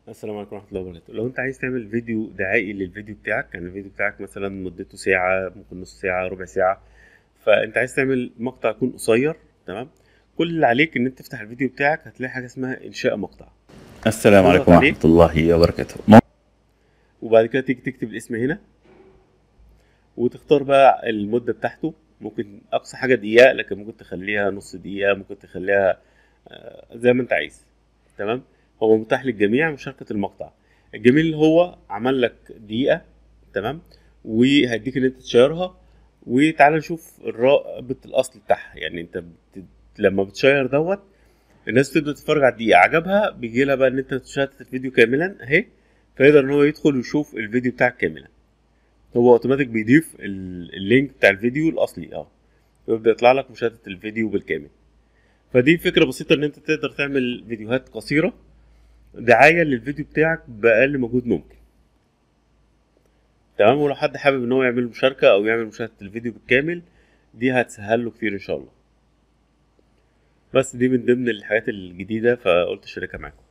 السلام عليكم ورحمة الله وبركاته لو انت عايز تعمل فيديو دعائي للفيديو بتاعك يعني الفيديو بتاعك مثلا مدته ساعة ممكن نص ساعة ربع ساعة فانت عايز تعمل مقطع يكون قصير تمام كل اللي عليك ان انت تفتح الفيديو بتاعك هتلاقي حاجة اسمها انشاء مقطع السلام اضغط عليكم عليه. ورحمة الله وبركاته وبعد كده تيجي تكتب الاسم هنا وتختار بقى المدة بتاعته ممكن اقصى حاجة دقيقة لكن ممكن تخليها نص دقيقة ممكن تخليها آه، زي ما انت عايز تمام هو متاح للجميع مشاركة المقطع الجميل اللي هو عمل لك دقيقة تمام وهيديك ان انت تشيرها وتعالى نشوف الرابط الاصلي بتاعها يعني انت بت... لما بتشير دوت الناس تبدا تتفرج على الدقيقة عجبها بيجي لها بقى ان انت تشاهد الفيديو كاملا اهي فيقدر ان هو يدخل ويشوف الفيديو بتاعك كاملا هو اوتوماتيك بيضيف ال- اللينك بتاع الفيديو الاصلي اه ويبدا يطلع لك مشاهده الفيديو بالكامل فدي فكره بسيطه ان انت تقدر تعمل فيديوهات قصيره دعايه للفيديو بتاعك باقل مجهود ممكن تمام ولو حد حابب ان هو يعمل مشاركه او يعمل مشاهده الفيديو بالكامل دي هتسهل له كتير ان شاء الله بس دي من ضمن الحاجات الجديده فقلت اشاركها معاكم